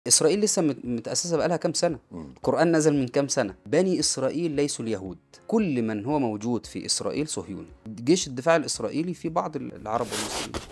اسرائيل لسه مت- متاسسه بقالها كام سنه مم. القران نزل من كام سنه بني اسرائيل ليسوا اليهود كل من هو موجود في اسرائيل صهيوني جيش الدفاع الاسرائيلي في بعض العرب والمسلمين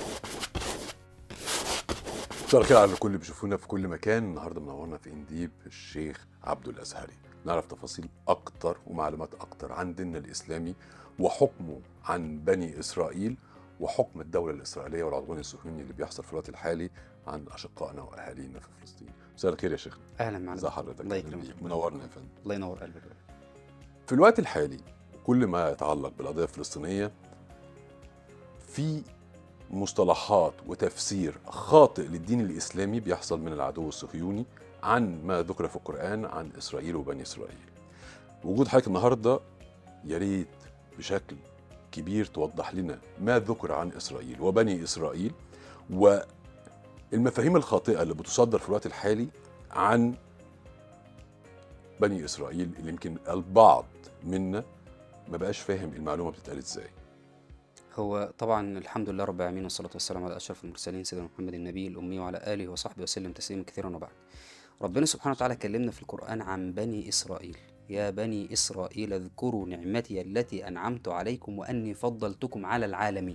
مساء الخير على الكل اللي بيشوفونا في كل مكان النهارده منورنا في انديب الشيخ عبدو الازهري نعرف تفاصيل اكتر ومعلومات اكتر عن ديننا الاسلامي وحكمه عن بني اسرائيل وحكم الدوله الاسرائيليه والعدوان الصهيوني اللي بيحصل في الوقت الحالي عن اشقائنا واهالينا في فلسطين مساء الخير يا شيخ اهلا معنا ازي حضرتك الله أهلاً يكرمك. بيك. منورنا يا فندم الله ينور قلبك في الوقت الحالي كل ما يتعلق بالقضيه الفلسطينيه في مصطلحات وتفسير خاطئ للدين الاسلامي بيحصل من العدو الصهيوني عن ما ذكر في القران عن اسرائيل وبني اسرائيل. وجود حضرتك النهارده يا ريت بشكل كبير توضح لنا ما ذكر عن اسرائيل وبني اسرائيل والمفاهيم الخاطئه اللي بتصدر في الوقت الحالي عن بني اسرائيل اللي يمكن البعض منا ما بقاش فاهم المعلومه بتتقال ازاي. هو طبعا الحمد لله رب العالمين والصلاة والسلام على أشرف المرسلين سيدنا محمد النبي الأمي وعلى آله وصحبه وسلم تسليما كثيرا وبعد ربنا سبحانه وتعالى كلمنا في القرآن عن بني إسرائيل يا بني إسرائيل اذكروا نعمتي التي أنعمت عليكم وأني فضلتكم على العالمين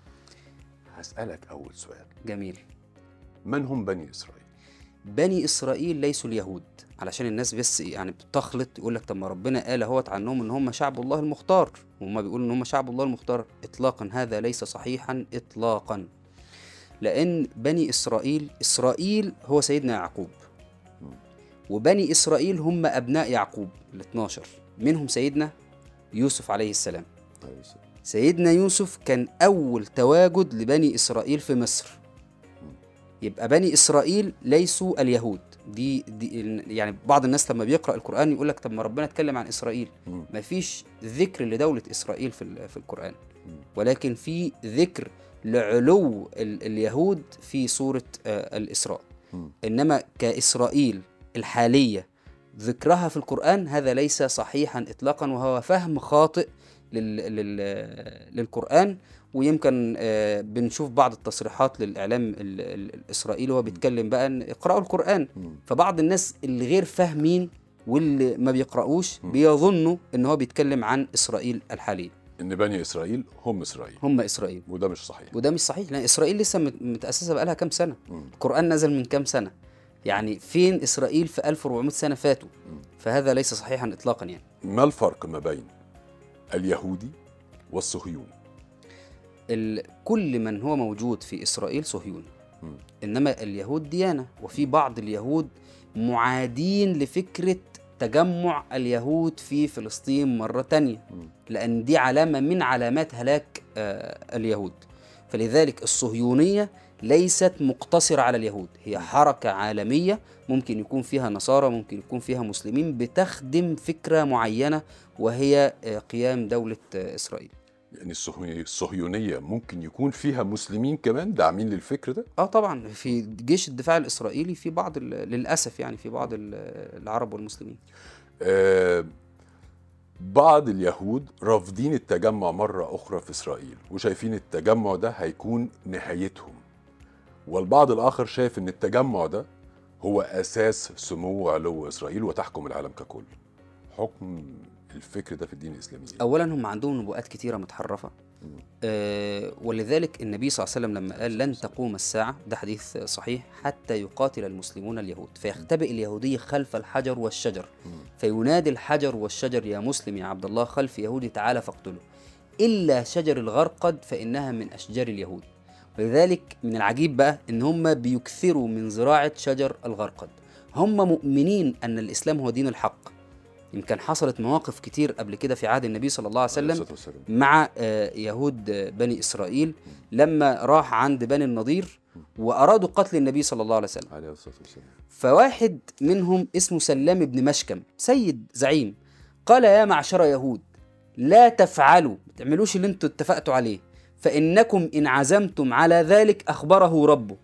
هسألك أول سؤال جميل من هم بني إسرائيل؟ بني إسرائيل ليسوا اليهود علشان الناس بس يعني بتخلط يقول لك طب ما ربنا قال اهوت عنهم ان هم شعب الله المختار وهم بيقولوا ان هم شعب الله المختار اطلاقا هذا ليس صحيحا اطلاقا لان بني اسرائيل اسرائيل هو سيدنا يعقوب وبني اسرائيل هم ابناء يعقوب ال 12 منهم سيدنا يوسف عليه السلام سيدنا يوسف كان اول تواجد لبني اسرائيل في مصر يبقى بني اسرائيل ليسوا اليهود دي, دي يعني بعض الناس لما بيقرا القران يقول لك طب ما ربنا اتكلم عن اسرائيل مم. ما فيش ذكر لدوله اسرائيل في ال- في القران مم. ولكن في ذكر لعلو ال- اليهود في سوره آه، الاسراء مم. انما كاسرائيل الحاليه ذكرها في القران هذا ليس صحيحا اطلاقا وهو فهم خاطئ لل لل للقران ويمكن آه، بنشوف بعض التصريحات للاعلام ال- ال- الاسرائيلي وهو بيتكلم بقى ان اقراوا القران مم. فبعض الناس اللي غير فاهمين واللي ما بيقرأوش م. بيظنوا ان هو بيتكلم عن اسرائيل الحاليه إن بني إسرائيل هم إسرائيل هم اسرائيل وده مش صحيح وده مش صحيح لان اسرائيل لسه مت- متاسسه بقالها كام سنه مم. القران نزل من كام سنه يعني فين اسرائيل في 1400 سنه فاتوا مم. فهذا ليس صحيحا اطلاقا يعني ما الفرق ما بين اليهودي والصهيوني؟ ال- كل من هو موجود في اسرائيل صهيوني مم. انما اليهود ديانه وفي بعض اليهود معادين لفكره تجمع اليهود في فلسطين مره تانية مم. لأن دي علامة من علامات هلاك آه، اليهود فلذلك الصهيونية ليست مقتصرة على اليهود هي حركة عالمية ممكن يكون فيها نصارى ممكن يكون فيها مسلمين بتخدم فكرة معينة وهي آه، قيام دولة آه، إسرائيل يعني الصهيونية الصهيونية ممكن يكون فيها مسلمين كمان داعمين للفكر ده؟ اه طبعا في جيش الدفاع الإسرائيلي في بعض ال- للأسف يعني في بعض ال- العرب والمسلمين آه بعض اليهود رافضين التجمع مرة أخرى في إسرائيل وشايفين التجمع ده هيكون نهايتهم والبعض الآخر شايف إن التجمع ده هو أساس سمو وعلو إسرائيل وتحكم العالم ككل حكم الفكر ده في الدين الإسلامي إيه؟ اولا هم عندهم نبوءات كتيره متحرفه مم. آه ولذلك النبي صلى الله عليه وسلم لما قال لن تقوم الساعه ده حديث صحيح حتى يقاتل المسلمون اليهود فيختبئ اليهودي خلف الحجر والشجر مم. فينادي الحجر والشجر يا مسلم يا عبد الله خلف يهودي تعالى فاقتله الا شجر الغرقد فانها من اشجار اليهود ولذلك من العجيب بقى ان هم بيكثروا من زراعه شجر الغرقد هم مؤمنين ان الاسلام هو دين الحق يمكن حصلت مواقف كتير قبل كده في عهد النبي صلى الله عليه عليه وسلم الصلاة والسلام. مع آه، يهود آه، بني اسرائيل لما راح عند بني النضير وارادوا قتل النبي صلى الله عليه وسلم عليه الصلاة والسلام فواحد منهم اسمه سلام بن مشكم سيد زعيم قال يا معشر يهود لا تفعلوا ما تعملوش اللي انتوا اتفقتوا عليه فانكم ان عزمتم على ذلك اخبره ربه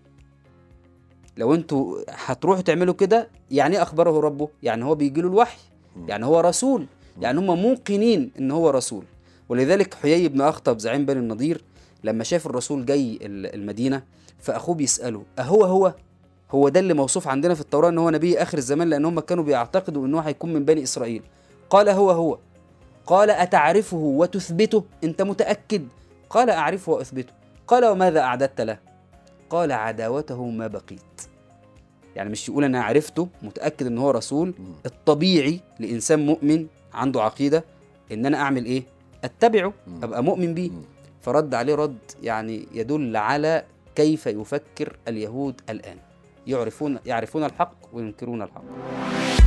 لو انتوا هتروحوا تعملوا كده يعني ايه اخبره ربه يعني هو بيجي له الوحي يعني هو رسول يعني هم موقنين ان هو رسول ولذلك حيي بن اخطب زعيم بني النضير لما شاف الرسول جاي ال- المدينه فاخوه بيساله اهو هو هو ده اللي موصوف عندنا في التوراه ان هو نبي اخر الزمان لان هم كانوا بيعتقدوا ان هو هيكون من بني اسرائيل قال هو هو قال اتعرفه وتثبته انت متاكد قال اعرفه واثبته قال وماذا اعددت له قال عداوته ما بقيت يعني مش يقول انا عرفته متاكد ان هو رسول مم. الطبيعي لانسان مؤمن عنده عقيده ان انا اعمل ايه اتبعه مم. ابقى مؤمن بيه مم. فرد عليه رد يعني يدل على كيف يفكر اليهود الان يعرفون يعرفون الحق وينكرون الحق